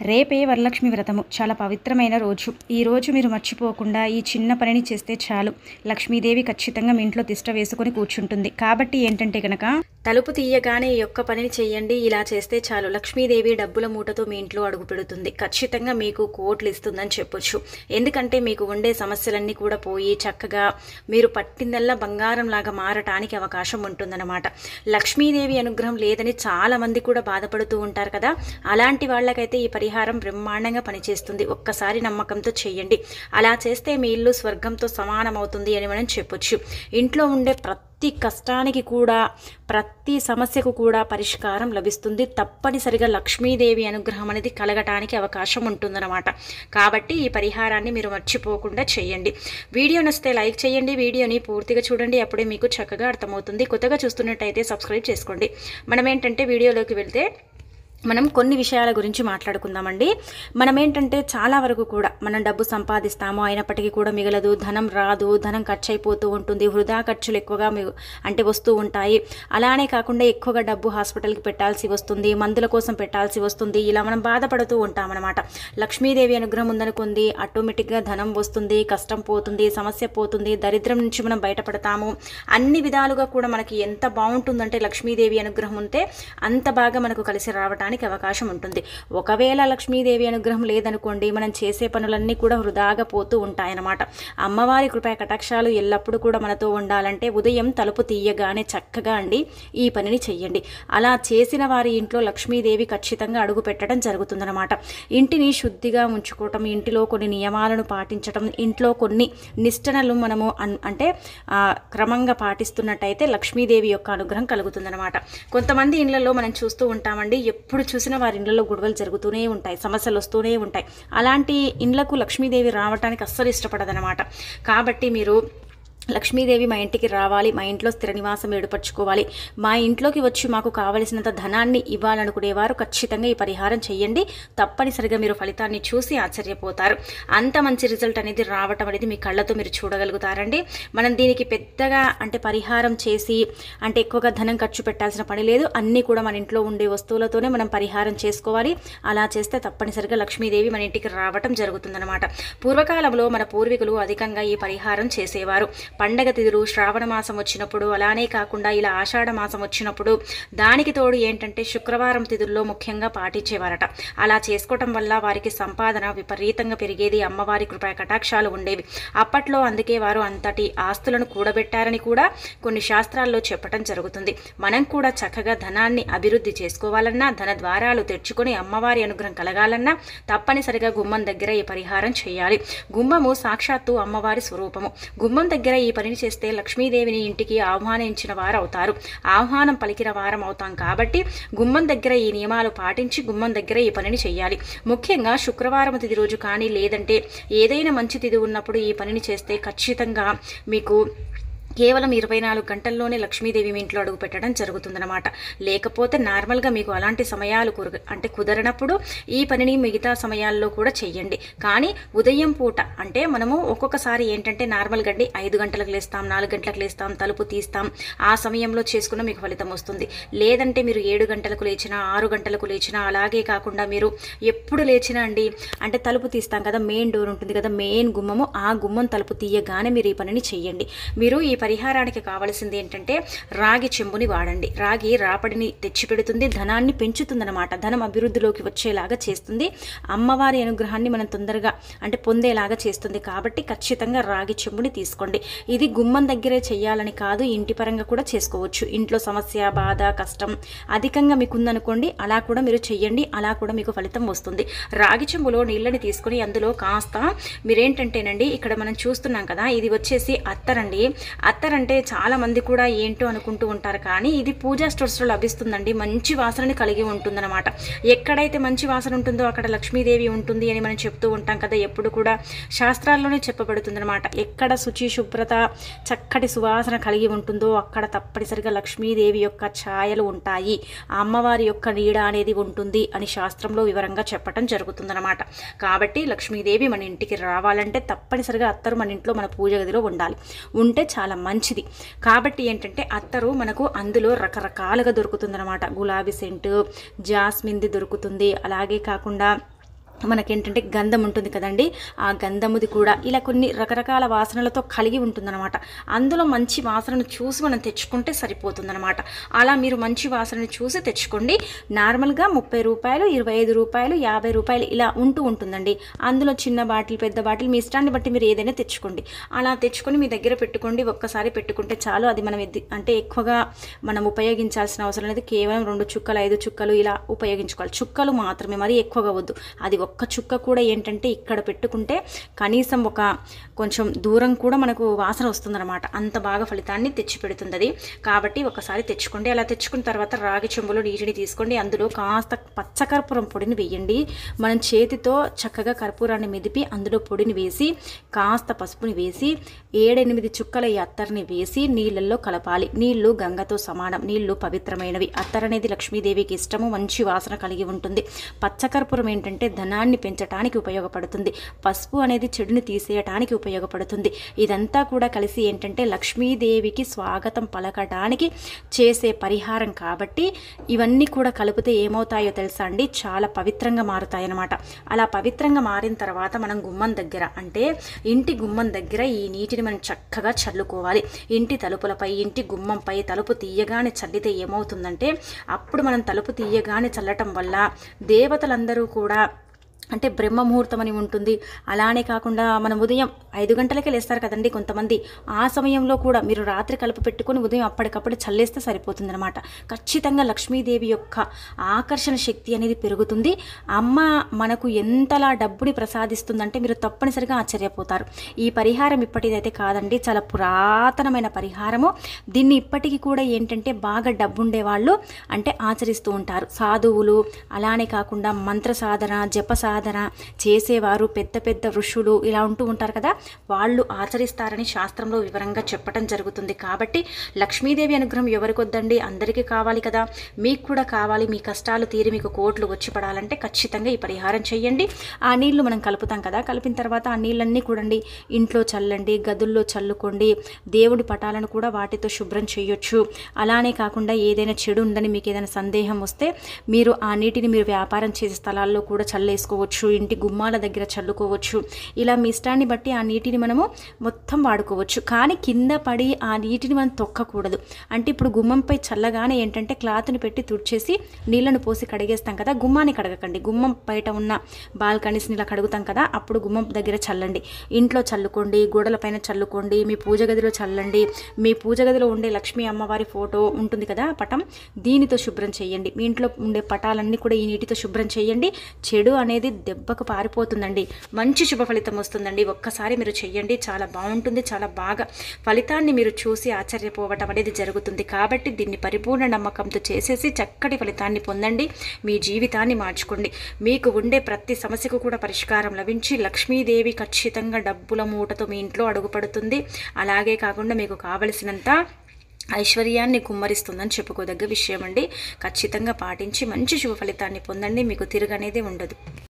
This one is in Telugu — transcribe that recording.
రేపే వరలక్ష్మి వ్రతము చాలా పవిత్రమైన రోజు ఈ రోజు మీరు మర్చిపోకుండా ఈ చిన్న పనిని చేస్తే చాలు లక్ష్మీదేవి ఖచ్చితంగా మీ ఇంట్లో తిష్ట వేసుకొని కూర్చుంటుంది కాబట్టి ఏంటంటే కనుక తలుపు తీయగానే ఈ యొక్క పనిని చేయండి ఇలా చేస్తే చాలు లక్ష్మీదేవి డబ్బుల మూటతో మీ ఇంట్లో అడుగు పెడుతుంది ఖచ్చితంగా మీకు కోట్లు ఇస్తుందని చెప్పొచ్చు ఎందుకంటే మీకు ఉండే సమస్యలన్నీ కూడా పోయి చక్కగా మీరు పట్టిందల్లా బంగారం లాగా మారటానికి అవకాశం ఉంటుందన్నమాట లక్ష్మీదేవి అనుగ్రహం లేదని చాలా మంది కూడా బాధపడుతూ ఉంటారు కదా అలాంటి వాళ్ళకైతే ఈ పరిహారం బ్రహ్మాండంగా పనిచేస్తుంది ఒక్కసారి నమ్మకంతో చేయండి అలా చేస్తే మీ ఇల్లు స్వర్గంతో సమానమవుతుంది అని మనం చెప్పొచ్చు ఇంట్లో ఉండే ప్రతి కష్టానికి కూడా ప్రతి సమస్యకు కూడా పరిష్కారం లభిస్తుంది తప్పనిసరిగా లక్ష్మీదేవి అనుగ్రహం అనేది కలగటానికి అవకాశం ఉంటుందన్నమాట కాబట్టి ఈ పరిహారాన్ని మీరు మర్చిపోకుండా చేయండి వీడియో నచ్చితే లైక్ చేయండి వీడియోని పూర్తిగా చూడండి అప్పుడే మీకు చక్కగా అర్థమవుతుంది కొత్తగా చూస్తున్నట్టయితే సబ్స్క్రైబ్ చేసుకోండి మనం ఏంటంటే వీడియోలోకి వెళ్తే మనం కొన్ని విషయాల గురించి మాట్లాడుకుందామండి మనం ఏంటంటే చాలా వరకు కూడా మనం డబ్బు సంపాదిస్తాము అయినప్పటికీ కూడా మిగలదు ధనం రాదు ధనం ఖర్చు అయిపోతూ ఉంటుంది వృధా ఖర్చులు ఎక్కువగా మిగు- అంటే వస్తూ ఉంటాయి అలానే కాకుండా ఎక్కువగా డబ్బు హాస్పిటల్కి పెట్టాల్సి వస్తుంది మందుల కోసం పెట్టాల్సి వస్తుంది ఇలా మనం బాధపడుతూ ఉంటామన్నమాట లక్ష్మీదేవి అనుగ్రహం ఉందనుకుంది ఆటోమేటిక్గా ధనం వస్తుంది కష్టం పోతుంది సమస్య పోతుంది దరిద్రం నుంచి మనం బయటపడతాము అన్ని విధాలుగా కూడా మనకి ఎంత బాగుంటుందంటే లక్ష్మీదేవి అనుగ్రహం ఉంటే అంత బాగా మనకు కలిసి రావడానికి అవకాశం ఉంటుంది ఒకవేళ లక్ష్మీదేవి అనుగ్రహం లేదనుకోండి మనం చేసే పనులన్నీ కూడా వృధాగా పోతూ ఉంటాయన్నమాట అమ్మవారి కృపా కటాక్షాలు ఎల్లప్పుడూ కూడా మనతో ఉండాలంటే ఉదయం తలుపు తీయగానే చక్కగా అండి ఈ పనిని చెయ్యండి అలా చేసిన వారి ఇంట్లో లక్ష్మీదేవి ఖచ్చితంగా అడుగు పెట్టడం జరుగుతుందన్నమాట ఇంటిని శుద్ధిగా ఉంచుకోవటం ఇంటిలో కొన్ని నియమాలను పాటించటం ఇంట్లో కొన్ని నిష్టనలు మనము అన్- అంటే ఆ, క్రమంగా పాటిస్తున్నట్టయితే లక్ష్మీదేవి యొక్క అనుగ్రహం కలుగుతుందన్నమాట కొంతమంది ఇళ్లలో మనం చూస్తూ ఉంటామండి ఎప్పుడు చూసినా వారి ఇళ్లలో గొడవలు జరుగుతూనే ఉంటాయి సమస్యలు వస్తూనే ఉంటాయి అలాంటి ఇండ్లకు లక్ష్మీదేవి రావడానికి అస్సలు ఇష్టపడదనమాట కాబట్టి మీరు లక్ష్మీదేవి మా ఇంటికి రావాలి మా ఇంట్లో స్థిర నివాసం ఏర్పరచుకోవాలి మా ఇంట్లోకి వచ్చి మాకు కావలసినంత ధనాన్ని ఇవ్వాలనుకునేవారు ఖచ్చితంగా ఈ పరిహారం చేయండి తప్పనిసరిగా మీరు ఫలితాన్ని చూసి ఆశ్చర్యపోతారు అంత మంచి రిజల్ట్ అనేది రావటం అనేది మీ కళ్ళతో మీరు చూడగలుగుతారండి మనం దీనికి పెద్దగా అంటే పరిహారం చేసి అంటే ఎక్కువగా ధనం ఖర్చు పెట్టాల్సిన పని లేదు అన్నీ కూడా మన ఇంట్లో ఉండే వస్తువులతోనే మనం పరిహారం చేసుకోవాలి అలా చేస్తే తప్పనిసరిగా లక్ష్మీదేవి మన ఇంటికి రావటం జరుగుతుందన్నమాట పూర్వకాలంలో మన పూర్వీకులు అధికంగా ఈ పరిహారం చేసేవారు పండగ తిథులు శ్రావణ మాసం వచ్చినప్పుడు అలానే కాకుండా ఇలా ఆషాఢ మాసం వచ్చినప్పుడు దానికి తోడు ఏంటంటే శుక్రవారం తిథుల్లో ముఖ్యంగా పాటించేవారట అలా చేసుకోవటం వల్ల వారికి సంపాదన విపరీతంగా పెరిగేది అమ్మవారి కృపా కటాక్షాలు ఉండేవి అప్పట్లో అందుకే వారు అంతటి ఆస్తులను కూడబెట్టారని కూడా కొన్ని శాస్త్రాల్లో చెప్పటం జరుగుతుంది మనం కూడా చక్కగా ధనాన్ని అభివృద్ధి చేసుకోవాలన్నా ధన ద్వారాలు తెరుచుకొని అమ్మవారి అనుగ్రహం కలగాలన్నా తప్పనిసరిగా గుమ్మం దగ్గర ఈ పరిహారం చేయాలి గుమ్మము సాక్షాత్తు అమ్మవారి స్వరూపము గుమ్మం దగ్గర ఈ పనిని చేస్తే లక్ష్మీదేవిని ఇంటికి ఆహ్వానించిన వారు అవుతారు ఆహ్వానం పలికిన వారం అవుతాం కాబట్టి గుమ్మం దగ్గర ఈ నియమాలు పాటించి గుమ్మం దగ్గర ఈ పనిని చేయాలి ముఖ్యంగా శుక్రవారం తిథి రోజు కానీ లేదంటే ఏదైనా మంచి తిథి ఉన్నప్పుడు ఈ పనిని చేస్తే ఖచ్చితంగా మీకు కేవలం ఇరవై నాలుగు గంటల్లోనే లక్ష్మీదేవి మీ ఇంట్లో అడుగు పెట్టడం జరుగుతుందన్నమాట లేకపోతే నార్మల్గా మీకు అలాంటి సమయాలు కురగ అంటే కుదరనప్పుడు ఈ పనిని మిగతా సమయాల్లో కూడా చెయ్యండి కానీ ఉదయం పూట అంటే మనము ఒక్కొక్కసారి ఏంటంటే నార్మల్గా అండి ఐదు గంటలకు లేస్తాం నాలుగు గంటలకు లేస్తాం తలుపు తీస్తాం ఆ సమయంలో చేసుకున్న మీకు ఫలితం వస్తుంది లేదంటే మీరు ఏడు గంటలకు లేచినా ఆరు గంటలకు లేచినా అలాగే కాకుండా మీరు ఎప్పుడు లేచినా అండి అంటే తలుపు తీస్తాం కదా మెయిన్ డోర్ ఉంటుంది కదా మెయిన్ గుమ్మము ఆ గుమ్మం తలుపు తీయగానే మీరు ఈ పనిని చెయ్యండి మీరు ఈ పరిహారానికి కావాల్సింది ఏంటంటే రాగి చెంబుని వాడండి రాగి రాపడిని తెచ్చిపెడుతుంది ధనాన్ని పెంచుతుందన్నమాట ధనం అభివృద్ధిలోకి వచ్చేలాగా చేస్తుంది అమ్మవారి అనుగ్రహాన్ని మనం తొందరగా అంటే పొందేలాగా చేస్తుంది కాబట్టి ఖచ్చితంగా రాగి చెంబుని తీసుకోండి ఇది గుమ్మం దగ్గరే చేయాలని కాదు ఇంటి పరంగా కూడా చేసుకోవచ్చు ఇంట్లో సమస్య బాధ కష్టం అధికంగా మీకు ఉందనుకోండి అలా కూడా మీరు చెయ్యండి అలా కూడా మీకు ఫలితం వస్తుంది రాగి చెంబులో నీళ్ళని తీసుకొని అందులో కాస్త మీరేంటంటేనండి ఇక్కడ మనం చూస్తున్నాం కదా ఇది వచ్చేసి అత్తరండి అత్తర్ అంటే చాలా మంది కూడా ఏంటో అనుకుంటూ ఉంటారు కానీ ఇది పూజా స్టోర్స్లో లభిస్తుందండి మంచి వాసనని కలిగి ఉంటుందన్నమాట ఎక్కడైతే మంచి వాసన ఉంటుందో అక్కడ లక్ష్మీదేవి ఉంటుంది అని మనం చెప్తూ ఉంటాం కదా ఎప్పుడు కూడా శాస్త్రాల్లోనే చెప్పబడుతుందన్నమాట ఎక్కడ శుచి శుభ్రత చక్కటి సువాసన కలిగి ఉంటుందో అక్కడ తప్పనిసరిగా లక్ష్మీదేవి యొక్క ఛాయలు ఉంటాయి ఆ అమ్మవారి యొక్క నీడ అనేది ఉంటుంది అని శాస్త్రంలో వివరంగా చెప్పటం జరుగుతుందన్నమాట కాబట్టి లక్ష్మీదేవి మన ఇంటికి రావాలంటే తప్పనిసరిగా అత్తరు మన ఇంట్లో మన పూజ గదిలో ఉండాలి ఉంటే చాలా మంచిది కాబట్టి ఏంటంటే అత్తరు మనకు అందులో రకరకాలుగా దొరుకుతుందన్నమాట గులాబీ సెంటు జాస్మిన్ది దొరుకుతుంది అలాగే కాకుండా మనకేంటంటే గంధం ఉంటుంది కదండి ఆ గంధముది కూడా ఇలా కొన్ని రకరకాల వాసనలతో కలిగి ఉంటుందన్నమాట అందులో మంచి వాసనను చూసి మనం తెచ్చుకుంటే సరిపోతుందన్నమాట అలా మీరు మంచి వాసనను చూసి తెచ్చుకోండి నార్మల్గా ముప్పై రూపాయలు ఇరవై ఐదు రూపాయలు యాభై రూపాయలు ఇలా ఉంటూ ఉంటుందండి అందులో చిన్న బాటిల్ పెద్ద బాటిల్ మీ ఇష్టాన్ని బట్టి మీరు ఏదైనా తెచ్చుకోండి అలా తెచ్చుకొని మీ దగ్గర పెట్టుకోండి ఒక్కసారి పెట్టుకుంటే చాలు అది మనం ఎద్ది- అంటే ఎక్కువగా మనం ఉపయోగించాల్సిన అవసరం లేదు కేవలం రెండు చుక్కలు ఐదు చుక్కలు ఇలా ఉపయోగించుకోవాలి చుక్కలు మాత్రమే మరీ ఎక్కువగా వద్దు అది ఒక్క చుక్క కూడా ఏంటంటే ఇక్కడ పెట్టుకుంటే కనీసం ఒక కొంచెం దూరం కూడా మనకు వాసన వస్తుందన్నమాట అంత బాగా ఫలితాన్ని తెచ్చి పెడుతుంది అది కాబట్టి ఒకసారి తెచ్చుకోండి అలా తెచ్చుకున్న తర్వాత రాగి చెంబులో నీటిని తీసుకోండి అందులో కాస్త పచ్చకర్పూరం పొడిని వేయండి మనం చేతితో చక్కగా కర్పూరాన్ని మెదిపి అందులో పొడిని వేసి కాస్త పసుపుని వేసి ఏడెనిమిది చుక్కల ఈ అత్తర్ని వేసి నీళ్ళల్లో కలపాలి నీళ్లు గంగతో సమానం నీళ్లు పవిత్రమైనవి అత్తర్ అనేది లక్ష్మీదేవికి ఇష్టము మంచి వాసన కలిగి ఉంటుంది పచ్చకర్పూరం ఏంటంటే ధనాన్ని పెంచడానికి ఉపయోగపడుతుంది పసుపు అనేది చెడుని తీసేయటానికి ఉపయోగపడుతుంది ఇదంతా కూడా కలిసి ఏంటంటే లక్ష్మీదేవికి స్వాగతం పలకడానికి చేసే పరిహారం కాబట్టి ఇవన్నీ కూడా కలిపితే ఏమవుతాయో తెలుసా అండి చాలా పవిత్రంగా మారుతాయి అన్నమాట అలా పవిత్రంగా మారిన తర్వాత మనం గుమ్మం దగ్గర అంటే ఇంటి గుమ్మం దగ్గర ఈ నీటిని మనం చక్కగా చల్లుకోవాలి ఇంటి తలుపులపై ఇంటి గుమ్మంపై తలుపు తీయగానే చల్లితే ఏమవుతుందంటే అప్పుడు మనం తలుపు తీయగానే చల్లటం వల్ల దేవతలందరూ కూడా అంటే బ్రహ్మ ముహూర్తం అని ఉంటుంది అలానే కాకుండా మనం ఉదయం ఐదు గంటలకే లేస్తారు కదండి కొంతమంది ఆ సమయంలో కూడా మీరు రాత్రి కలుపు పెట్టుకొని ఉదయం అప్పటికప్పుడు చల్లేస్తే సరిపోతుందన్నమాట ఖచ్చితంగా లక్ష్మీదేవి యొక్క ఆకర్షణ శక్తి అనేది పెరుగుతుంది అమ్మ మనకు ఎంతలా డబ్బుని ప్రసాదిస్తుందంటే మీరు తప్పనిసరిగా ఆశ్చర్యపోతారు ఈ పరిహారం ఇప్పటిదైతే కాదండి చాలా పురాతనమైన పరిహారము దీన్ని ఇప్పటికీ కూడా ఏంటంటే బాగా డబ్బుండే వాళ్ళు అంటే ఆచరిస్తూ ఉంటారు సాధువులు అలానే కాకుండా మంత్ర సాధన జప సాధన చేసేవారు పెద్ద పెద్ద ఋషులు ఇలా ఉంటూ ఉంటారు కదా వాళ్ళు ఆచరిస్తారని శాస్త్రంలో వివరంగా చెప్పడం జరుగుతుంది కాబట్టి లక్ష్మీదేవి అనుగ్రహం ఎవరికి వద్దండి అందరికీ కావాలి కదా మీకు కూడా కావాలి మీ కష్టాలు తీరి మీకు కోట్లు వచ్చి పడాలంటే ఖచ్చితంగా ఈ పరిహారం చేయండి ఆ నీళ్లు మనం కలుపుతాం కదా కలిపిన తర్వాత ఆ నీళ్ళన్నీ కూడండి ఇంట్లో చల్లండి గదుల్లో చల్లుకోండి దేవుడి పటాలను కూడా వాటితో శుభ్రం చేయొచ్చు అలానే కాకుండా ఏదైనా చెడు ఉందని మీకు ఏదైనా సందేహం వస్తే మీరు ఆ నీటిని మీరు వ్యాపారం చేసే స్థలాల్లో కూడా చల్లేసుకోవచ్చు ఇంటి గుమ్మాల దగ్గర చల్లుకోవచ్చు ఇలా మీ ఇష్టాన్ని బట్టి ఆ నీటిని మనము మొత్తం వాడుకోవచ్చు కానీ కింద పడి ఆ నీటిని మనం తొక్కకూడదు అంటే ఇప్పుడు గుమ్మంపై చల్లగానే ఏంటంటే క్లాత్ని పెట్టి తుడిచేసి నీళ్ళను పోసి కడిగేస్తాం కదా గుమ్మాన్ని కడగకండి గుమ్మం బయట ఉన్న బాల్కనీస్ని ఇలా కడుగుతాం కదా అప్పుడు గుమ్మం దగ్గర చల్లండి ఇంట్లో చల్లుకోండి గోడల పైన చల్లుకోండి మీ పూజ గదిలో చల్లండి మీ పూజ గదిలో ఉండే లక్ష్మీ అమ్మవారి ఫోటో ఉంటుంది కదా పటం దీనితో శుభ్రం చేయండి మీ ఇంట్లో ఉండే పటాలన్నీ కూడా ఈ నీటితో శుభ్రం చేయండి చెడు అనేది దెబ్బకు పారిపోతుందండి మంచి శుభ ఫలితం వస్తుందండి ఒక్కసారి మీరు చెయ్యండి చాలా బాగుంటుంది చాలా బాగా ఫలితాన్ని మీరు చూసి ఆశ్చర్యపోవటం అనేది జరుగుతుంది కాబట్టి దీన్ని పరిపూర్ణ నమ్మకంతో చేసేసి చక్కటి ఫలితాన్ని పొందండి మీ జీవితాన్ని మార్చుకోండి మీకు ఉండే ప్రతి సమస్యకు కూడా పరిష్కారం లభించి లక్ష్మీదేవి ఖచ్చితంగా డబ్బుల మూటతో మీ ఇంట్లో అడుగుపడుతుంది అలాగే కాకుండా మీకు కావలసినంత ఐశ్వర్యాన్ని కుమ్మరిస్తుందని చెప్పుకోదగ్గ విషయం అండి ఖచ్చితంగా పాటించి మంచి శుభ ఫలితాన్ని పొందండి మీకు తిరగనేదే ఉండదు